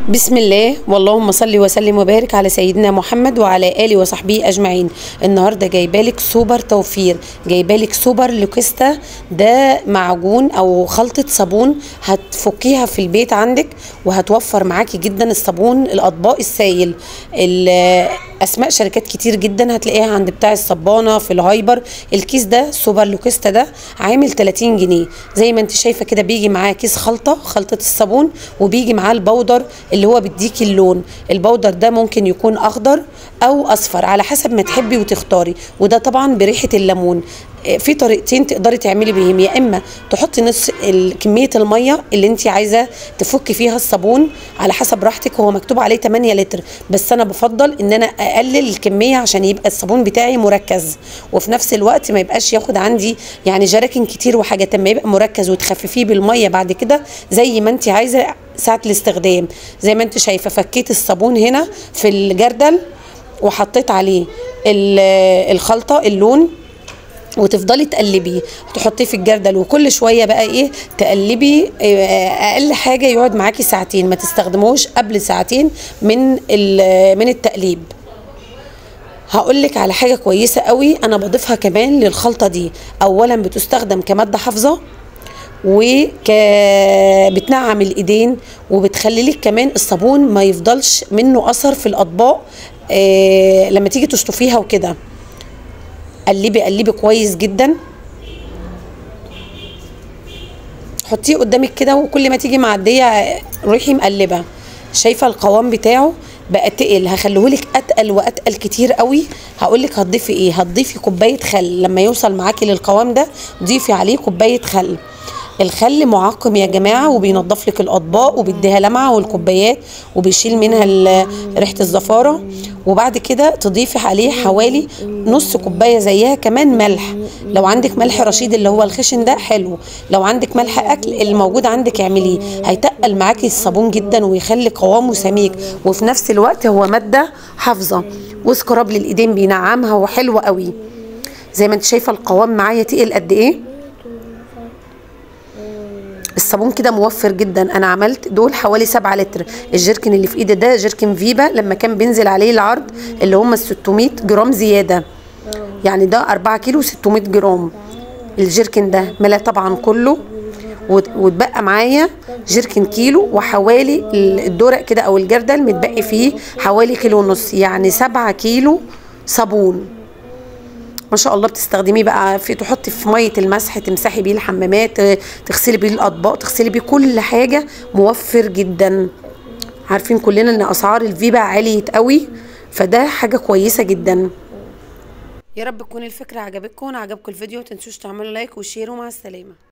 بسم الله واللهم صل وسلم وبارك على سيدنا محمد وعلى اله وصحبه اجمعين النهارده جايبالك سوبر توفير جايبالك سوبر لوكستا ده معجون او خلطه صابون هتفكيها في البيت عندك وهتوفر معاكي جدا الصابون الاطباق السائل ال- اسماء شركات كتير جدا هتلاقيها عند بتاع الصبانه في الهايبر الكيس ده سوبر لوكستا ده عامل 30 جنيه زي ما انت شايفه كده بيجي معاه كيس خلطه خلطه الصابون وبيجي معاه البودر اللي هو بيديكي اللون البودر ده ممكن يكون اخضر او اصفر على حسب ما تحبي وتختاري وده طبعا بريحه الليمون آه، في طريقتين تقدري تعملي بيهم يا اما تحطي نص ال- كميه الميه اللي انت عايزه تفكي فيها الصابون على حسب راحتك هو مكتوب عليه 8 لتر بس انا بفضل ان انا اقلل الكميه عشان يبقى الصابون بتاعي مركز وفي نفس الوقت ما يبقاش ياخد عندي يعني جراكن كتير وحاجات اما يبقى مركز وتخففيه بالميه بعد كده زي ما انت عايزه ساعه الاستخدام زي ما انت شايفه فكيت الصابون هنا في الجردل وحطيت عليه ال- الخلطه اللون وتفضلي تقلبيه تحطيه في الجردل وكل شويه بقى ايه تقلبي آه، اقل حاجه يقعد معاكي ساعتين ما تستخدموش قبل ساعتين من ال- من التقليب هقول لك على حاجه كويسه قوي انا بضيفها كمان للخلطه دي اولا بتستخدم كماده حافظه وك بتنعم الايدين وبتخلي لك كمان الصابون ما يفضلش منه اثر في الاطباق آه لما تيجي تشطفيها وكده قلبي قلبي كويس جدا حطيه قدامك كده وكل ما تيجي معديه روحي مقلبه شايفه القوام بتاعه بقى تقل هخليهولك اتقل واتقل كتير قوي هقولك هتضيفي ايه هتضيفي كوبايه خل لما يوصل معاكي للقوام ده ضيفي عليه كوبايه خل الخل معقم يا جماعه وبينضف لك الاطباق وبيديها لمعه والكوبايات وبيشيل منها ال- ريحه الزفاره وبعد كده تضيفي عليه حوالي نص كوبايه زيها كمان ملح لو عندك ملح رشيد اللي هو الخشن ده حلو لو عندك ملح اكل اللي موجود عندك اعمليه هيتقل معاكي الصابون جدا ويخلي قوامه سميك وفي نفس الوقت هو ماده حافظه وسكراب للايدين بينعمها وحلو قوي زي ما انت شايفه القوام معايا تقل قد ايه الصابون كده موفر جدا انا عملت دول حوالي 7 لتر الجيركن اللي في ايدي ده جيركن فيبا لما كان بينزل عليه العرض اللي هم ال 600 جرام زياده يعني ده 4 كيلو 600 جرام الجيركن ده ملا طبعا كله وت- واتبقى معايا جيركن كيلو وحوالي ال- الدرق كده او الجردل متبقي فيه حوالي كيلو ونص يعني 7 كيلو صابون ما شاء الله بتستخدميه بقى في تحطي في ميه المسح تمسحي بيه الحمامات اه، تغسلي بيه الاطباق تغسلي بيه كل حاجه موفر جدا عارفين كلنا ان اسعار الفيبا عالية قوي فده حاجه كويسه جدا يا رب تكون الفكره عجبتكم عجبكم الفيديو تنسوش تعملوا لايك وشير ومع السلامه